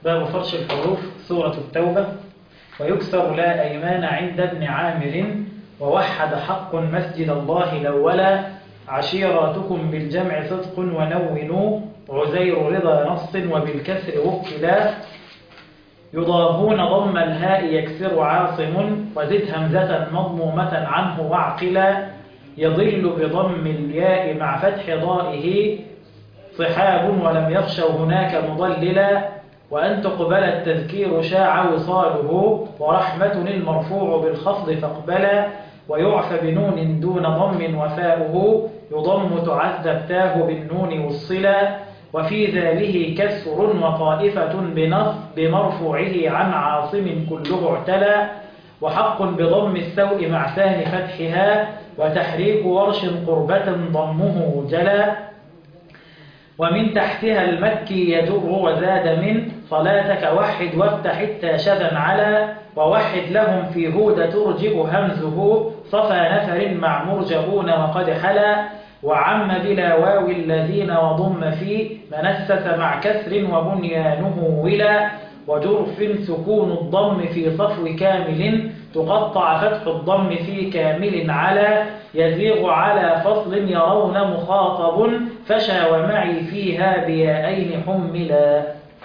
باب فرش الحروف سورة التوبة ويكسر لا أيمان عند ابن عامر ووحد حق مسجد الله الأول عشيراتكم بالجمع صدق ونونوا عزير رضا نص وبالكسر وكلا يضاهون ضم الهاء يكسر عاصم وزد همزة مضمومة عنه واعقلا يضل بضم الياء مع فتح ضائه صحاب ولم يخشوا هناك مضللا وأن تقبل التذكير شاع وصاله ورحمة المرفوع بالخفض فاقبلا ويعفى بنون دون ضم وفاؤه يضم تعذب تاه بالنون والصلا وفي ذاله كسر وطائفة بنص بمرفوعه عن عاصم كله اعتلى وحق بضم السوء مع ثاني فتحها وتحريك ورش قربة ضمه جلا ومن تحتها المكي يجر وزاد من صلاتك وحد وافتح التاشذا على ووحد لهم في هود ترجئ همزه صفى نفر مع مرجبون وقد حلا وعم بلا واو الذين وضم في منسس مع كسر وبنيانه ولا وجرف سكون الضم في صفو كامل تقطع فتح الضم في كامل على يزيغ على فصل يرون مخاطب فشى ومعي فيها بيائين حملا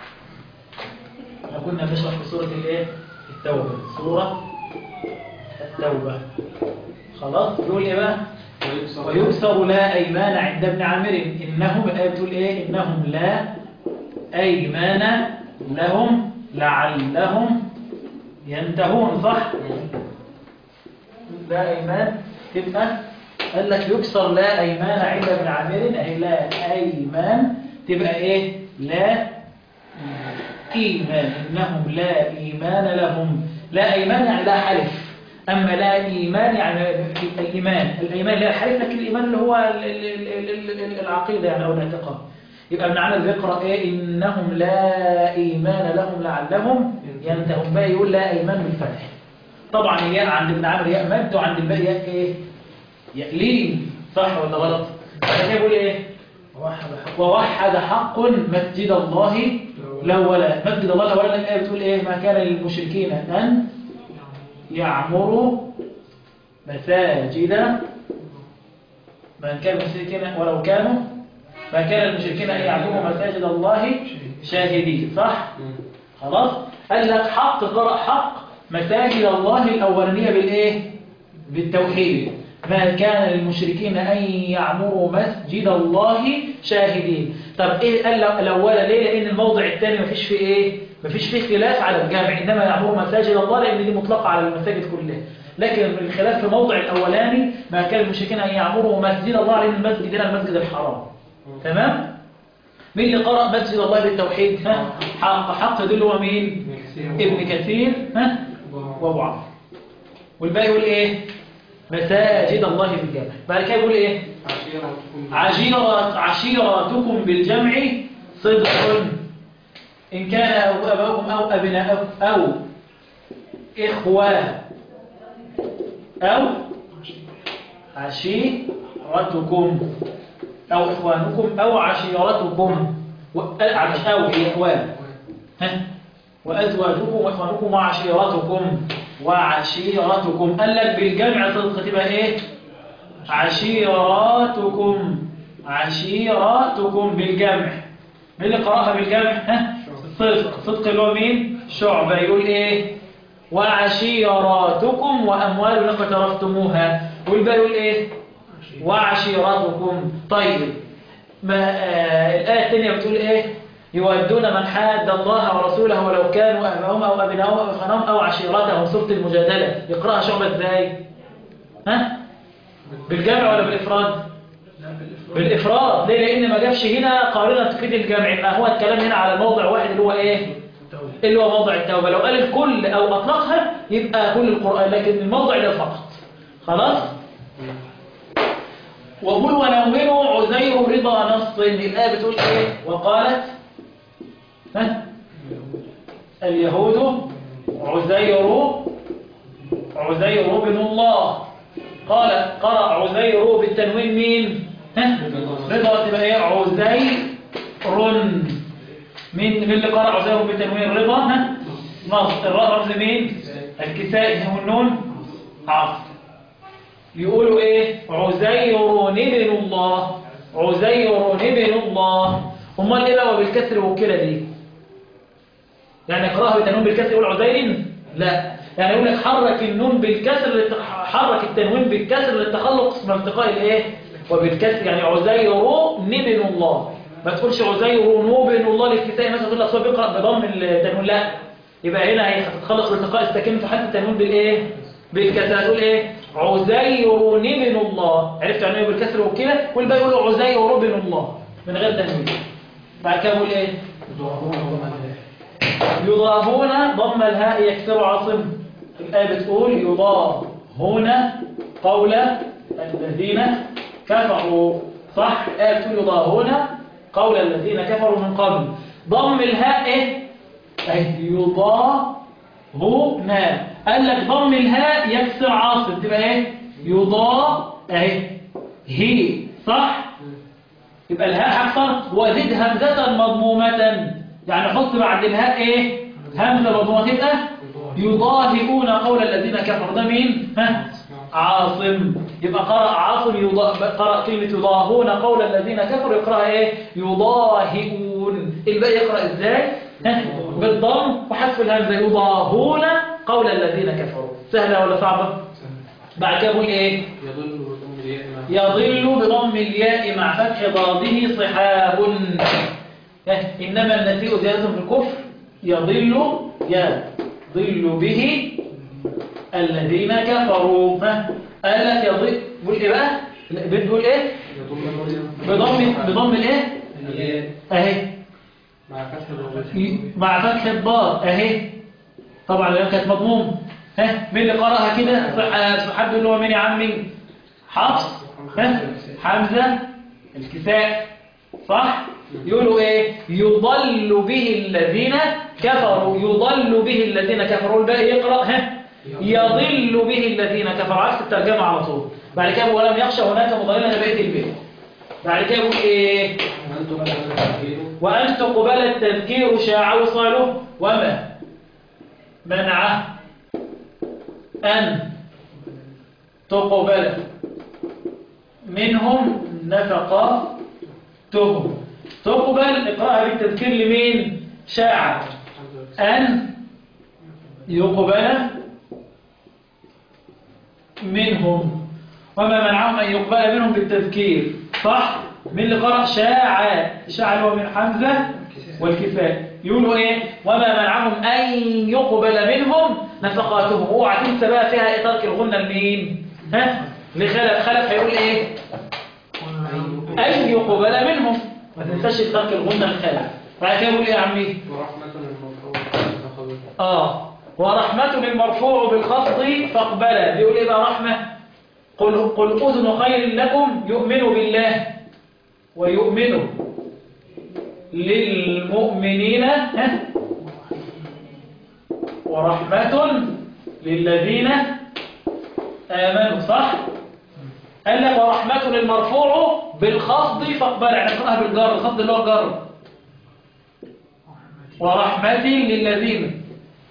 كنا نشرح في سورة الايه التوبة سورة التوبة خلاص يقول ايه بقى ويكسر لا أيمان عند ابن عامر إنهم الآية بتقول إيه إنهم لا أيمان لهم لعلهم ينتهون صح لا أيمان تبقى قال لك يكسر لا أيمان عند ابن عامر أي لا أيمان تبقى إيه لا إيمان إنهم لا إيمان لهم لا أيمان يعني لا حلف أما لا إيمان يعني الإيمان الإيمان لا الحلف لكن الإيمان اللي هو ال- ال- ال- ال- العقيدة يعني أو الاعتقاد يبقى ابن عامر بيقرأ إيه إنهم لا إيمان لهم لعلهم ينتهون بقى يقول لا إيمان بالفتح طبعا الياء عند ابن عامر ياء مد وعند الباقي ياء إيه ياء لين صح ولا غلط فكده يقول إيه ووحد حق مسجد الله الأول مسجد الله الأول الآية بتقول إيه ما كان للمشركين أن يعمروا مساجد من كان المشركين ولو كانوا ما كان المشركين أن يعمروا مساجد الله شاهدين صح؟ خلاص؟ قال لك حق قرأ حق مساجد الله الأولانية بالإيه؟ بالتوحيد ما كان للمشركين أن يعمروا مسجد الله شاهدين طب إيه قال الأولى ليه؟ لأن الموضع الثاني ما فيش فيه إيه؟ ما فيش فيه خلاف على الجامع إنما يعمروا مساجد الله لأن دي مطلقة على المساجد كلها لكن الخلاف في الموضع الأولاني ما كان المشركين أن يعمروا مسجد الله لأن المسجد هنا المسجد الحرام تمام؟ مين اللي قرأ مسجد الله بالتوحيد؟ ها؟ حق حق دول هو مين؟ ابن كثير ها؟ وابو عمرو والباقي يقول ايه مساجد الله بالجمع بعد كده يقول ايه عشيرة عشيرتكم بالجمع صدق إن كان أو أباؤكم أو أبناؤكم أو إخوة أو عشيرتكم أو إخوانكم أو عشيرتكم و- أو هي إخوان ها وأزواجكم وإخوانكم وعشيرتكم وعشيرتكم قال لك بالجمع صدق تبقى إيه عشيراتكم عشيراتكم بالجمع مين اللي قرأها بالجمع ها صدق صدق اللي هو مين شعبة يقول إيه وعشيراتكم وأموال اقترفتموها والباقي يقول إيه وعشيرتكم طيب ما آه الآية الثانية بتقول إيه يودون من حاد الله ورسوله ولو كانوا أباهم أو أبناهم أو إخوانهم أو عشيرتهم سورة المجادلة يقرأها شعبة إزاي ها بالجمع ولا بالإفراد بالإفراد ليه لأن ما جابش هنا قارنة تفيد الجمع يبقى هو الكلام هنا على موضع واحد اللي هو إيه اللي هو موضع التوبة لو قال الكل أو أطلقها يبقى كل القرآن لكن الموضع ده فقط خلاص وقل ونومنوا عزير رضا نص الآية بتقول إيه وقالت ها اليهود عزير عزير بن الله قال قرأ عزير بالتنوين مين ها رضا تبقى ايه عزير مين مين اللي قرأ عزير بتنوين الرضا ها نص الراء رمز مين الكسائي والنون عاصم يقولوا ايه عزير ابن الله عزير ابن الله امال ايه بقى بالكسر والكلى دي يعني اقراها بالتنوين بالكسر يقول عزير لا يعني يقول لك حرك النون بالكسر للت- حرك التنوين بالكسر للتخلق من التقاء الايه وبالكسر يعني عزير ابن الله ما تقولش عزير ابن الله للكسائي مثلا تقول الاصوات بيقرا بضم التنوين لا يبقى هنا هي هتتخلص بالتقاء الساكن في حد التنوين بالايه بالكسر هتقول ايه عزير ابن الله عرفت يعني ايه بالكسر وكده والباقي يقولوا عزير ابن الله من غير تنوين بعد كده بقول ايه يضاهون ضم الهاء يكسر عاصم الآية بتقول يضاهون قول الذين كفروا صح الآية بتقول يضاهون قول الذين كفروا من قبل ضم الهاء ايه أهي يضاهون قال لك ضم الهاء يكسر عاصم تبقى ايه يضا اهي هي صح يبقى الهاء هكسر وزد همزة مضمومة يعني حط بعد الهاء ايه همزة مضمومة تبقى يضاهئون قول الذين كفروا ده مين ها عاصم يبقى قرأ عاصم يضا... قرأ كلمة يضاهون قول الذين كفروا يقرأ ايه يضاهئون الباقي يقرأ ازاي ها بالضم وحذف الهمزة يضاهون قول الذين كفروا سهلة ولا صعبة بعد كده بقول ايه يضل بضم الياء مع يضل بضم الياء مع فتح ضاده صحاب اه، إنما النسيء زيادة في الكفر يضل يضل به الذين كفروا ها، قال لك يضل بقول ايه بقى لا، بتقول ايه يضل بضم بضم الايه الياء اهي مع فتح الضاد مع فتح الضاد اهي طبعا لو كانت مضموم ها مين اللي قراها كده صح- صحاب اللي هو مين يا عمي حفص ها حمزه الكساء صح يقولوا ايه يضل به الذين كفروا يضل به الذين كفروا الباقي يقرا ها يضل به الذين كفروا عكس الترجمه على طول بعد كده ولم يخشى هناك مضللا بقيه البيت بعد كده يقول ايه وأنتم بقى تفكيروا وأن تقبل التذكير شاع وصاله وما منعه أن تقبل منهم نفقاتهم تقبل اقرأها بالتذكير لمين شاع أن يقبل منهم وما منعهم أن يقبل منهم بالتذكير صح؟ من اللي قرأ شاع شاع اللي هو من حمزة والكفاء يقولوا ايه وما منعهم أن يقبل منهم نفقاتهم اوعى تنسى بقى فيها ايه ترك الغنة لمين ها لخلف خلف هيقول ايه أن يقبل منهم ما تنساش ترك الغنة لخلف بعد كده يقول ايه يا عمي ورحمة المفروض فخذوا آه ورحمة المرفوع بالخفض فاقبلا بيقول إيه بقى رحمة قل, قل أذن خير لكم يؤمن بالله ويؤمن للمؤمنين ها؟ ورحمة للذين آمنوا صح؟ قال لك ورحمة المرفوع بالخفض فاقبلا يعني اقرأها بالجر الخفض اللي هو الجر ورحمة للذين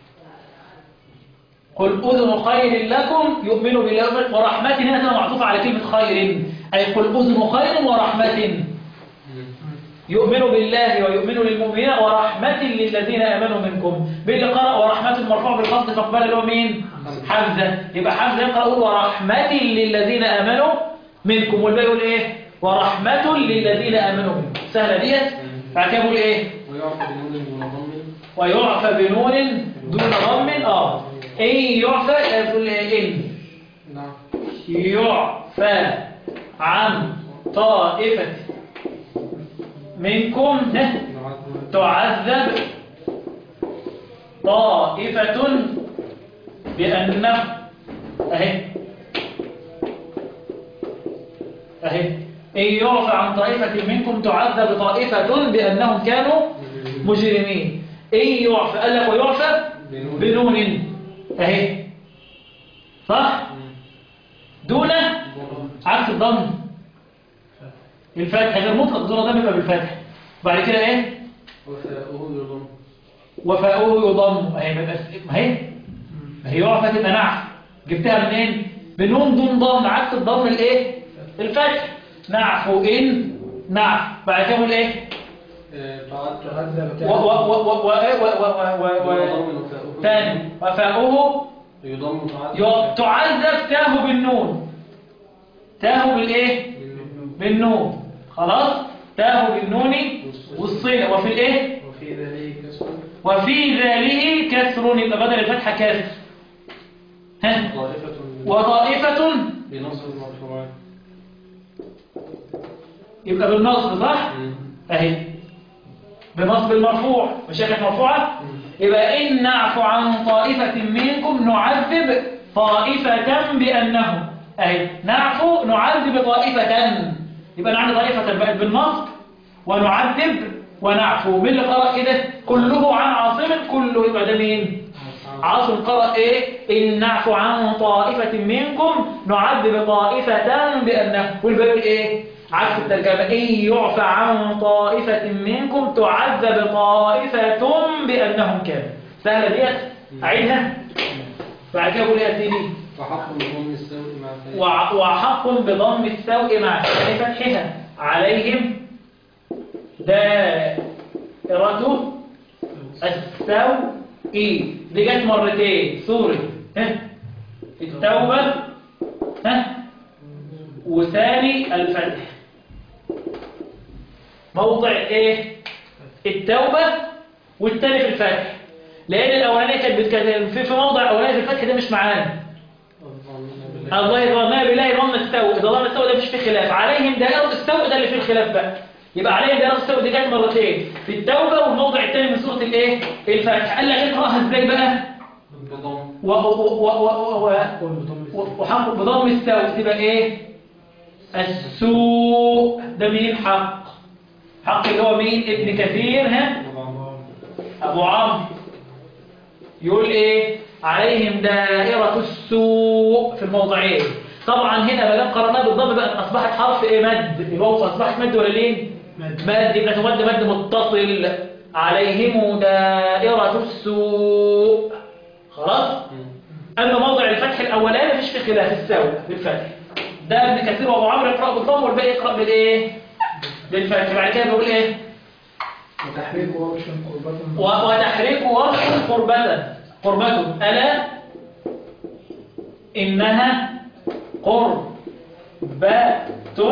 قل أذن خير لكم يؤمن بالله ورحمة هنا معطوفة على كلمة خير أي قل أذن خير ورحمة يؤمن بالله ويؤمن للمؤمنين ورحمة للذين آمنوا منكم باللي قرأ ورحمة المرفوع بالخفض فاقبل اللي هو مين؟ حمزة يبقى حمزة يقرأ يقول ورحمة للذين آمنوا منكم والباقي يقول إيه؟ ورحمة للذين آمنوا منكم سهلة ديت بعد كده يقول إيه؟ ويعرف بنون دون ضم ويعفى بنون دون ضم اه ان يعفى يقول ان نعم يعفى عن طائفة منكم نه نعم تعذب طائفة بأنه أهي أهي إن يعفى عن طائفة منكم تعذب طائفة بأنهم كانوا مجرمين إن يعفى قال لك ويعفى بنون بنون أهي صح دون عكس الضم الفتح غير مطلق دون ضم يبقى بالفتح بعد كده ايه وفاؤه يضم وفاؤه يضم ما هي ما بس- ما هي ما هي يعرف تبقى نعف جبتها منين بنون دون ضم عكس الضم الايه الفتح نعفو ان نعف بعد كده نقول ايه آه، تعد تعذب و و و و و و و و و يضم وفاؤه تاني وفاؤه يضم تعد ي- تعذب تاه بالنون تاه بالايه بالنون خلاص تاه بالنون والصين وفي الايه وفي ذلك كسر وفي ذاله كسر يبقى بدل الفتحة كسر ها طائفة وطائفة بنصب المرفوعات يبقى بالنصب صح اهي بنصب المرفوع مش هي كانت مرفوعة يبقى إن نعفو عن طائفة منكم نعذب طائفة بأنهم أهي نعفو نعذب طائفة يبقى نعذب طائفة بقت بالنصب ونعذب ونعفو مين اللي قرأ كده كله عن عاصم كله يبقى ده مين عاصم قرأ ايه إن نعفو عن طائفة منكم نعذب طائفة بأنهم والباقي ايه عكس الترجمة إن يعفى عن طائفة منكم تعذب طائفة بأنهم كانوا سهلة ديت أعيدها بعد كده أقول يا سيدي وحق بضم السوء مع فاء وع- وحق بضم السوء مع ثاني فتحها عليهم دائرة السوء دي جت مرتين سورة ها التوبة ها وثاني الفتح موضع ايه التوبة والثاني في الفتح لان الاولانيه كانت بتكلم في في موضع اولاني في الفتح ده مش معانا الظالمين بالله الله يضمنا بالله ضم السوء إذا ضم السوء ده مش فيه خلاف عليهم دائرة السوء ده اللي فيه الخلاف بقى يبقى عليهم دائرة السوء دي جت مرتين في التوبة والموضع الثاني من سورة الايه الفتح قال لك اقراها ازاي بقى بضم و و و و و و بضم و- وحق بضم السوء تبقى ايه السوء ده مين حق حق اللي هو مين ابن كثير ها أبو عمرو يقول إيه عليهم دائرة السوء في الموضعين طبعا هنا ما دام قرناه بالضم بقى أصبحت حرف إيه مد يبقى هو أصبحت مد ولا لين مد. مد يبقى تمد مد متصل عليهم دائرة السوء خلاص أما موضع الفتح الأولاني مفيش في خلاف السوء بالفتح ده ابن كثير وأبو عمرو يقرأ بالضم والباقي يقرأ بالإيه بالفتح بعد كده بيقول إيه وتحريك ورش قربة و- وتحريك ورش قربة قربة ألا إنها قربة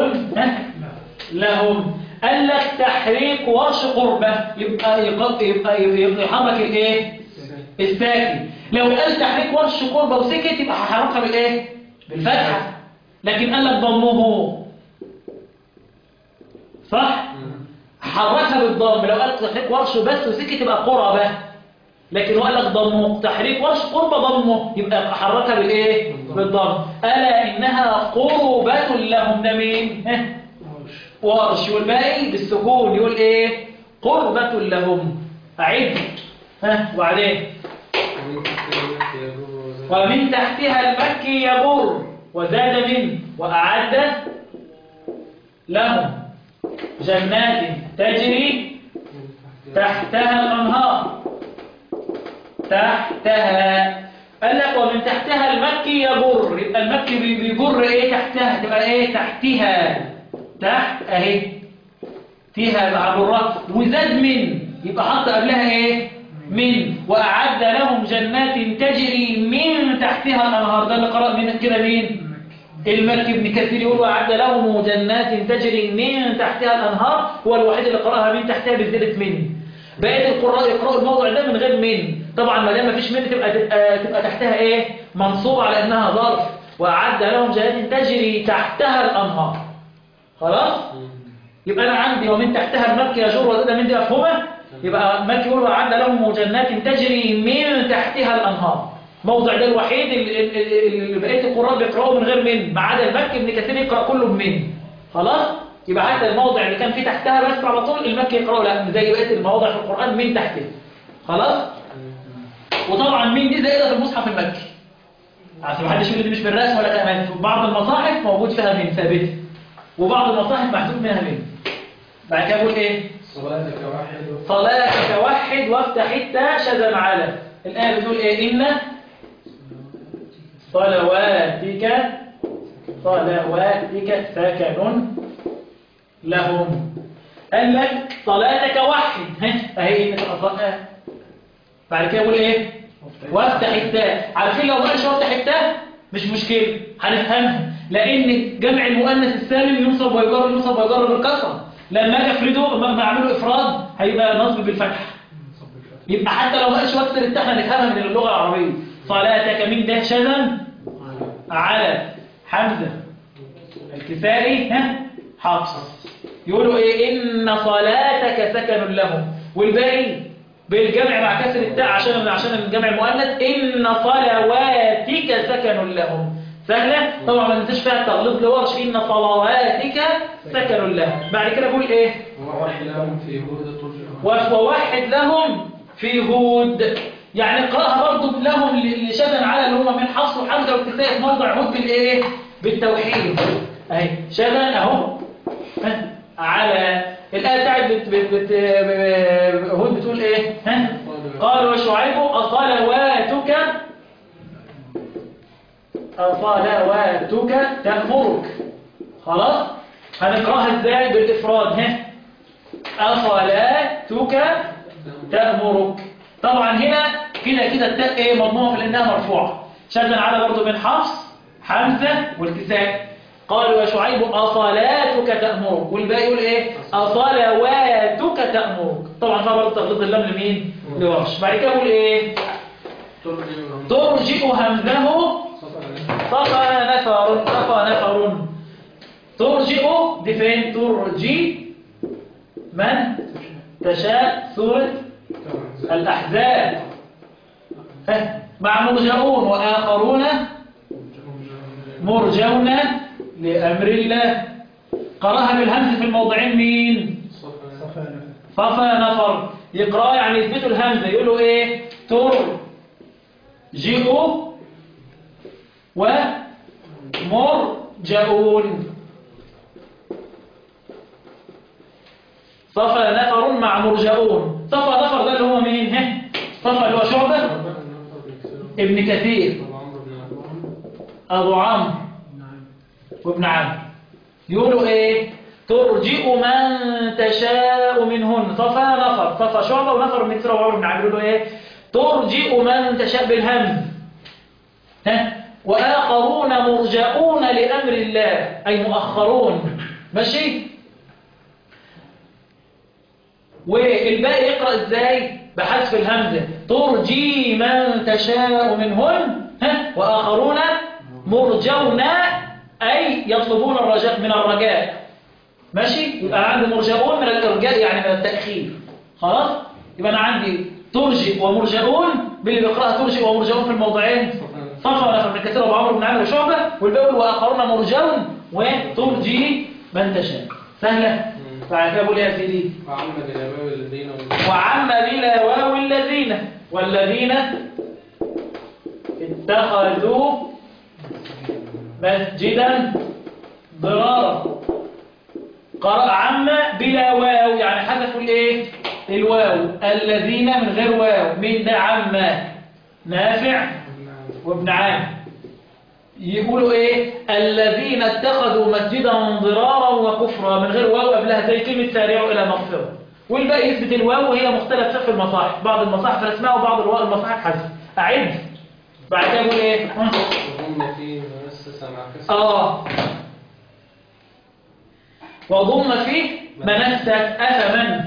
لهم قال لك تحريك ورش قربة يبقى يبقى يبقى يبقى يحرك الايه الساكن لو قال تحريك ورش قربة وسكت يبقى هحركها بالايه بالفتحة لكن قال لك ضمه صح حركها بالضم لو قال تحريك ورش بس وسكت يبقى قربة لكن هو قال لك ضمه تحريك ورش قربة ضمه يبقى حركها بالايه بالضم الا انها قربة لهم ده مين ها؟ ورش والباقي بالسكون يقول ايه قربة لهم اعد ها وبعدين ومن تحت الملك يجر وزاد ومن تحتها المكي يبر وزاد من وأعد لهم جنات تجري من تحت تحتها الأنهار تحتها قال لك ومن تحتها المكي يجر يبقى المكي بي- بيجر ايه تحتها تبقى ايه تحتها تحت اهي فيها معبرات وزاد من يبقى حط قبلها ايه من وأعد لهم جنات تجري من تحتها الأنهار ده اللي قرأ من كده مين المكي ابن كثير يقول وأعد لهم جنات تجري من تحتها الأنهار هو الوحيد اللي قرأها من تحتها بزيادة من بقية القراء يقرأوا الموضوع ده من غير من طبعا ما دام ما فيش من تبقى, تبقى تبقى تحتها ايه منصوب على انها ظرف وأعد لهم جنات تجري تحتها الأنهار خلاص يبقى أنا عندي ومن تحتها الملك يجر وزاد من دي مفهومة يبقى الملك يقول وأعد لهم جنات تجري من تحتها الأنهار موضع ده الوحيد اللي- اللي اللي بقية القراء بيقرأوا من غير من ما عدا المكي ابن كثير يقرأ كله بمن خلاص يبقى حتى الموضع اللي كان فيه تحتها بس على طول المكي يقرأه لا زي بقية المواضع في القرآن من تحته خلاص وطبعا مين دي زائدة في المصحف المكي عشان ما حدش يقول دي مش بالرأس ولا كمان في بعض المصاحف موجود فيها من ثابته وبعض المصاحف محذوف منها من بعد كده بقول ايه صلاتك واحد صلاتك وحد وافتح التاء شذا على الآية بتقول إيه إن صلواتك صلواتك سكن لهم قال لك صلاتك وحد ها اهي إن الأصلاء بعد كده يقول إيه وافتح التاء عارفين لو ما قالش وافتح التاء مش مشكلة هنفهمها لأن جمع المؤنث السالم ينصب ويجر ينصب ويجر بالكسرة لما اجي افرده لما اعمله افراد هيبقى نصب بالفتح يبقى حتى لو ما قالش واكسر التاء احنا نفهمها من اللغة العربية صلاتك من ده شذا على حمزة الكسائي ها حفص يقولوا ايه ان صلاتك سكن لهم والباقي بالجمع مع كسر التاء عشان عشان الجمع المؤنث ان صلواتك سكن لهم سهله طبعا ما ننساش فيها التغليظ لورش ان صلواتك سكن لهم بعد كده بقول ايه وواحد لهم في هود ترجع ووحد لهم في هود يعني اقراها برضه لهم اللي شذن على اللي هم من حفص وحمزه والكسائي في موضع هود بالايه بالتوحيد اهي شذن اهو ها، على الايه بتاعت بت بت بت هود بتقول ايه ها قالوا شعيب اصلواتك اصلواتك تامرك خلاص هنقراها ازاي بالافراد ها اصلاتك تأمرك طبعا هنا كده كده التاء ايه مضمومه في لانها مرفوعه شاذا على برضه من حفص حمزه والكساء قالوا يا شعيب اصلاتك تأمرك والباقي يقول ايه اصلواتك تأمرك طبعا فيها برضه تغليظ اللام لمين لورش بعد كده يقول ايه ترجع ترجئ همزه صفى نفر صفى نفر ترجئ دي فين ترجي من تشاء سورة الأحزاب ها، مع مرجعون وآخرون مرجون لأمر الله قراها بالهمز في الموضعين مين صفا نفر صفى نفر يقرأ يعني يثبتوا الهمزة يقولوا ايه ترجئوا ومرجعون صفى نفر مع مرجعون صفى نفر ده اللي هو مين ها صفى اللي هو شعبة ابن كثير أبو عمرو نعم وابن عمرو يقولوا ايه ترجئ من تشاء منهن صفى نفر صفى شعبة ونفر من كثير وعمر بن عمرو يقولوا ايه ترجئ من تشاء بالهمز ها وآخرون مرجعون لأمر الله أي مؤخرون ماشي والباقي يقرأ ازاي بحذف الهمزة ترجي من تشاء منهن ها وآخرون مرجون أي يطلبون الرجاء من الرجاء ماشي يبقى عندي مرجعون من الإرجاء يعني من التأخير خلاص يبقى أنا عندي ترجئ ومرجعون باللي بيقرأها ترجئ ومرجعون في الموضعين صفا نفر من كثير أبو عمرو بن عامر وشعبة والباقي وآخرون مرجون وترجي من تشاء سهلة بعد كده بقول يا سيدي وعم بالأبواب الذين وعم بلا واو الذين والذين اتخذوا مسجدا ضرارا قرأ عم بلا واو يعني حذفوا الايه الواو الذين من غير واو من ده عم نافع وابن عام يقولوا ايه الذين اتخذوا مسجدا ضرارا وكفرا من غير واو قبلها زي كلمة سارعوا الى مغفرة والباقي يثبت الواو وهي مختلف في المصاحف بعض المصاحف رسمها وبعض الواو المصاحف حذف اعد بعد كده يقول ايه وهم في مؤسسة مع كسر اه وضم فيه منسة أثمن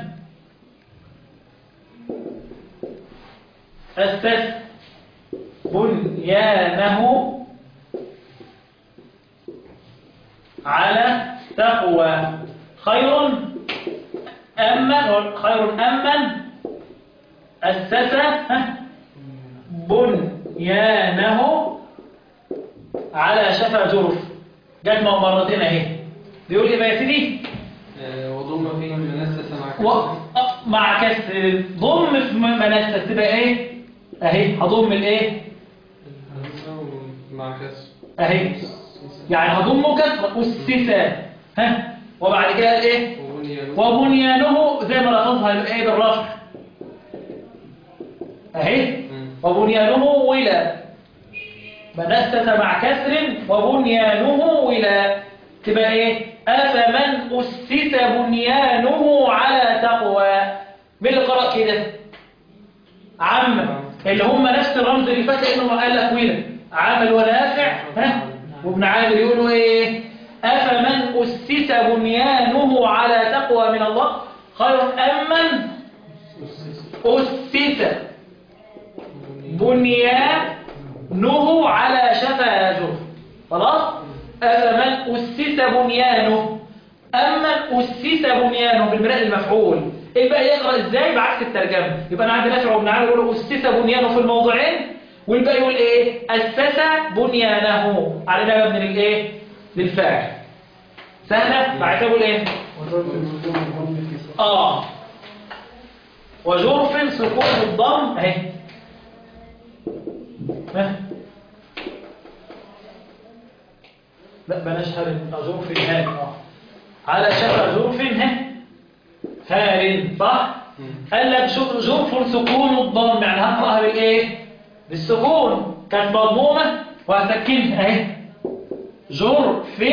أسس بنيانه على تقوى خير أمن خير أمن أسس ها، بنيانه على شفا جرف جت مرتين اهي بيقول ايه بقى يا سيدي آه، وضم فيه مؤسسة مع و... كسر أ- مع كسر ضم في م- منسة تبقى ايه اهي هضم الايه الهمزة مع كسر اهي يعني هضم كسر أسسة ها وبعد كده الايه وبنيانه وبنيانه زي ما لفظها ايه بالرفع اهي مم. وبنيانه ولا منسس مع كسر وبنيانه ولا تبقى ايه افمن اسس بنيانه على تقوى مين اللي قرأ كده عم اللي هم نفس الرمز اللي فات لانه قال لك ولا عامل ونافع ها وابن عامر يقولوا ايه افمن اسس بنيانه على تقوى من الله خير ام من اسس بنيانه على شفا جرف خلاص أفمن أسس بنيانه أمن أسس بنيانه بالبناء المفعول الباقي يقرأ إزاي بعكس الترجمة يبقى أنا عندي نافع وابن عامر يقول أسس بنيانه في الموضعين والباقي يقول إيه أسس بنيانه على ده مبني للإيه للفاعل سهلة بعد كده يقول إيه والرجل مظلوم الضم في سؤال آه وجرف سكون الضم اهي ها لا بلاش هارن جرف هار اه على شفا جرف ها هار صح مم. قال لك جر- جرف سكون الضم يعني هقراها بالايه بالسكون كانت مضمومه وهسكنها اهي جرف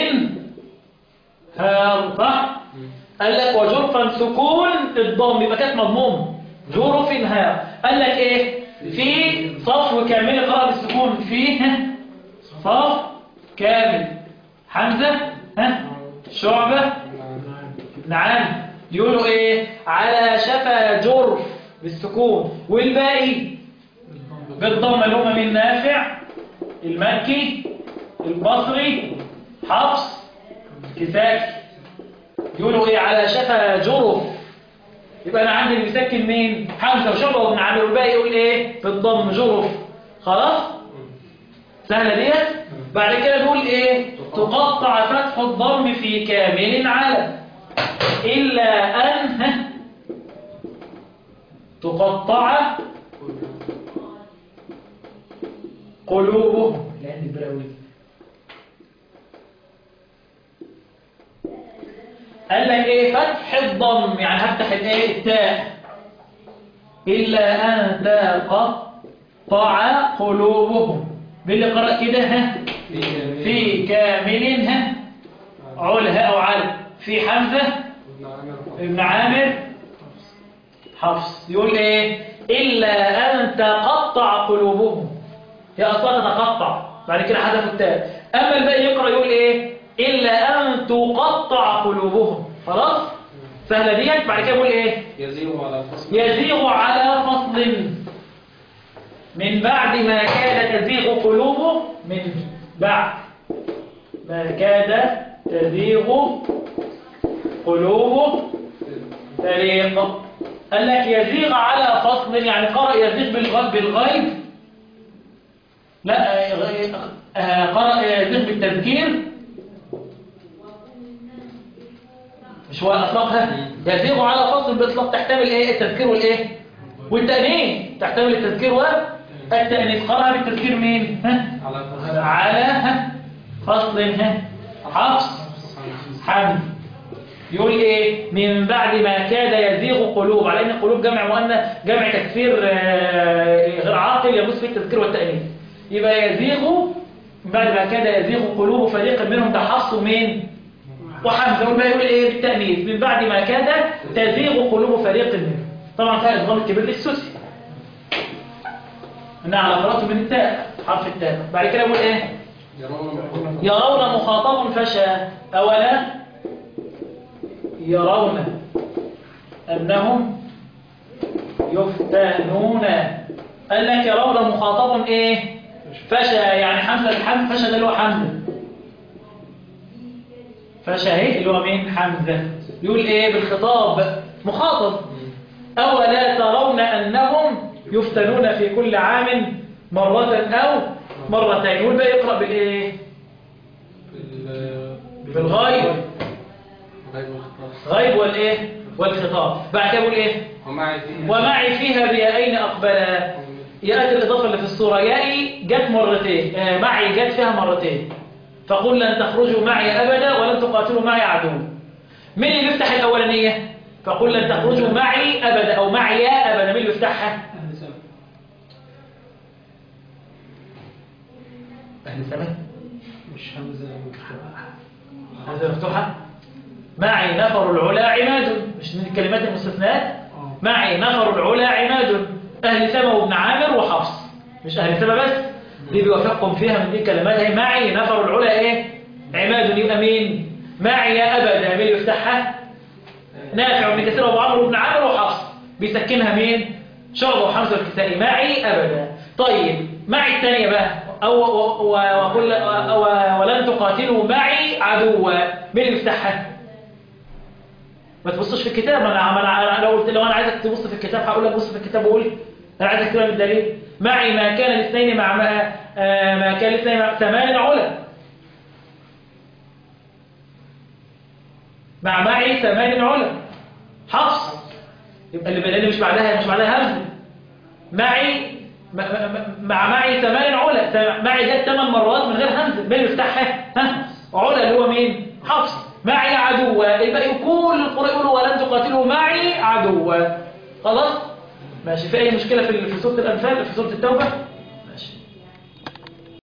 هار صح مم. قال لك وجرفا سكون الضم يبقى كانت مضموم جرف ها قال لك ايه في صفو كامل قرأ بالسكون فيه ها؟ صف كامل حمزة ها شعبة نعم يقولوا ايه على شفا جرف بالسكون والباقي بالضم اللي هم من نافع المكي البصري حفص كساكي يقولوا ايه على شفا جرف يبقى انا عندي اللي بيسكن مين حمزه وشعبه وابن عامر والباقي يقول ايه بالضم جرف خلاص سهله ديت بعد كده نقول ايه تقطع فتح الضم في كامل على الا ان ها، تقطع قلوبهم لان البراوي قال لك ايه فتح الضم يعني هفتح الايه التاء الا ان تقطع قلوبهم باللي قرأ كده ها في جميع في كامل ها علها او عل في حمزة ابن عامر ابن عامر حفص يقول ايه الا ان تقطع قلوبهم هي اصلا تتقطع بعد كده حذف التاء اما الباقي يقرا يقول ايه الا ان تقطع قلوبهم خلاص سهله ديت بعد كده يقول ايه يزيغ على فصل يزيغ على فصل من بعد ما كاد تزيغ قلوبه من بعد ما كاد تزيغ قلوبه فريق قال لك يزيغ على فصل يعني قرأ يزيغ بالغ- بالغيب لا آه، آه، قرأ يزيغ بالتذكير مش هو أطلقها يزيغ على فصل بإطلاق تحتمل إيه التذكير والإيه والتأنيث تحتمل التذكير والتأنيث قرأها بالتذكير مين ها على فصل على ها فصل ها حفص حمد يقول ايه من بعد ما كاد يزيغ قلوب على ان قلوب جمع مؤنث جمع تكسير آه، غير عاقل يجوز فيه التذكير والتأنيث يبقى يزيغ من بعد ما كاد يزيغ قلوب فريق منهم ده حفص ومين وحمزه والباقي يقول ايه بالتأنيث من بعد ما كاد تزيغ قلوب فريق منهم طبعا فيها ادغام الكبير للسوسي انها على قراءته من التاء حرف التاء بعد كده يقول ايه يرون مخاطب يرون مخاطب فشا أولا يرون أنهم يفتنون قال لك يرون مخاطب إيه فشا يعني حمزة الحمد فشا ده اللي هو حمزة فشا اهي اللي هو مين حمزة يقول إيه بالخطاب مخاطب أولا ترون أنهم يفتنون في كل عام مرة أو مرتين يقول بقى يقرأ بالإيه بال- بالغيب غيب الخطاب غيب والايه والخطاب بعد كده يقول ايه ومعي فيها ومعي فيها بيائين اقبلا ياتي الاضافه اللي في الصوره يائي جت مرتين آه معي جت فيها مرتين فقل لن تخرجوا معي ابدا ولن تقاتلوا معي عدو مين اللي بيفتح الأولانية فقل لن تخرجوا معي أبدا أو معي أبدا مين اللي بيفتحها أهل سنة أهل سماء مش همزة مفتوحة هذا مفتوحة معي نفر العلا عماد مش من الكلمات المستثنات اه معي نفر العلا عماد أهل سما وابن عامر وحفص مش أهل سما بس دي بيوافقكم فيها من دي كلمات هي معي نفر العلا إيه عماد يبقى مين معي يا أبدا مين اللي يفتحها نافع بن كثير وابو عمرو بن عامر وحفص بيسكنها مين شعبة وحمزة الكسائي معي أبدا طيب معي الثانية بقى أو و- و- وقل و- ولن تقاتلوا معي عدوا مين اللي يفتحها ما تبصش في الكتاب انا انا أنا لو قلت لو انا عايزك تبص في الكتاب هقول لك بص في الكتاب وقول انا عايزك تبقى من الدليل معي ما كان الاثنين مع ما, آه، ما كان الاثنين مع ثمان علا مع معي ثمان علا حفص يبقى اللي اللي مش بعدها مش بعدها همزه معي م- م- مع معي ثمان علا ثم- معي جت ثمان مرات من غير همزه مين اللي يفتحها ها علا اللي هو مين حفص معي عدوا الباقي كل القراء يقولوا ولن تقاتلوا معي عدوا خلاص ماشي في اي مشكله في في سوره الانفال في سوره التوبه